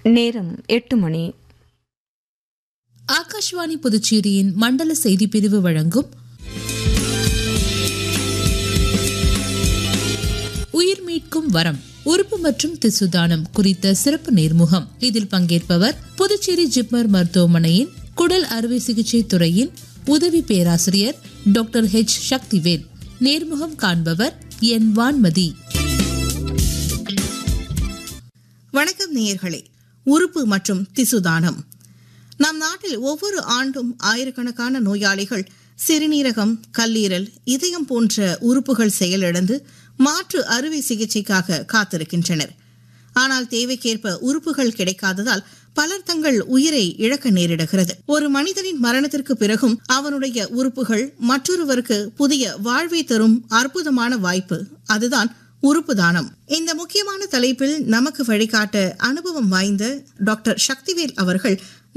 நேரம் எட்டு மணி ஆகாஷ்வாணி புதுச்சேரியின் மண்டல செய்தி பிரிவு வழங்கும் உயிர் மீட்கும் வரம் உறுப்பு மற்றும் திசு தானம் குறித்த சிறப்பு நேர்முகம் இதில் பங்கேற்பவர் புதுச்சேரி ஜிப்மர் மருத்துவமனையின் குடல் அறுவை சிகிச்சை துறையின் உதவி பேராசிரியர் டாக்டர் ஹெச் சக்திவேல் நேர்முகம் காண்பவர் என் வான்மதி வணக்கம் நேயர்களே உறுப்பு மற்றும் திசு தானம் நம் நாட்டில் ஒவ்வொரு ஆண்டும் ஆயிரக்கணக்கான நோயாளிகள் சிறுநீரகம் கல்லீரல் இதயம் போன்ற உறுப்புகள் செயலிழந்து மாற்று அறுவை சிகிச்சைக்காக காத்திருக்கின்றனர் ஆனால் தேவைக்கேற்ப உறுப்புகள் கிடைக்காததால் பலர் தங்கள் உயிரை இழக்க நேரிடுகிறது ஒரு மனிதனின் மரணத்திற்கு பிறகும் அவனுடைய உறுப்புகள் மற்றொருவருக்கு புதிய வாழ்வை தரும் அற்புதமான வாய்ப்பு அதுதான் உறுப்பு தானம் இந்த முக்கியமான தலைப்பில் நமக்கு வழிகாட்ட அனுபவம் வாய்ந்த டாக்டர் சக்திவேல் அவர்கள்